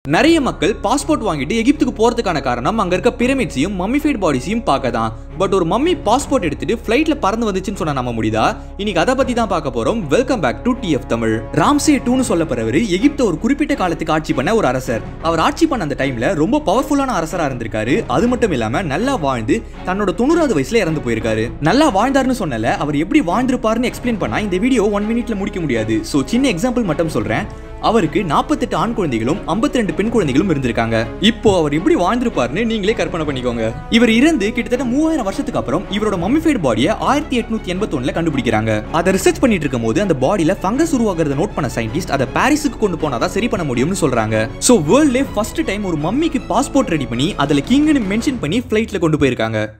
நிறைய மக்கள் பாஸ்போர்ட் வாங்கிட்டு எகிப்துக்கு போறதுக்கான காரணம் அங்க இருக்க பிரமிட்ஸையும் மம்மிஃபைட் பாடிஸையும் பார்க்க தான் பட் ஒரு மம்மி பாஸ்போர்ட் எடுத்துட்டு ஃபிளைட்ல பறந்து வந்துச்சுன்னு சொன்னா நம்ப முடியுதா இன்னைக்கு அதை பத்தி தான் பார்க்க போறோம் welcome back to DF Tamil Ramses டூன்னு சொல்லப்படுறவர் எகிப்த ஒரு குறிப்பிட்ட காலத்துக்கு ஆட்சி பண்ண ஒரு அரசர் அவர் ஆட்சி பண்ண அந்த டைம்ல ரொம்ப பவர்ஃபுல்லான அரசரா இருந்திருக்காரு அது மட்டும் இல்லாம நல்லா வாழ்ந்து தன்னோட தொண்ணூறாவது வயசுல இறந்து போயிருக்காரு நல்லா வாழ்ந்தாருன்னு சொன்னல அவர் எப்படி வாழ்ந்திருப்பாருன்னு எக்ஸ்பிளைன் பண்ணா இந்த வீடியோ ஒன் மினிட்ல முடிக்க முடியாது சோ சின்ன எக்ஸாம்பிள் மட்டும் சொல்றேன் அவருக்கு நாற்பத்தெட்டு ஆண் குழந்தைகளும் 52 ரெண்டு பெண் குழந்தைகளும் இருந்திருக்காங்க இப்போ அவர் எப்படி வாழ்ந்திருப்பாருன்னு நீங்களே கற்பனை பண்ணிக்கோங்க இவர் இறந்து கிட்டத்தட்ட மூவாயிரம் வருஷத்துக்கு அப்புறம் இவரோட மம்மிஃபைடு பாடியை ஆயிரத்தி எட்நூத்தி எண்பத்தொன்னுல கண்டுபிடிக்கிறாங்க அதை ரிசர்ச் பண்ணிட்டு இருக்கும் போது அந்த பாடியில ஃபங்கஸ் உருவாகிறத நோட் பண்ண சயின்டிஸ்ட் அதை பாரிஸுக்கு கொண்டு போனாதான் சரி பண்ண முடியும்னு சொல்றாங்க சோ வேர்ல்ட்லே ஃபர்ஸ்ட் டைம் ஒரு மம்மிக்கு பாஸ்போர்ட் ரெடி பண்ணி அதுல கிங்னு மென்ஷன் பண்ணி ஃபிளைட்ல கொண்டு போயிருக்காங்க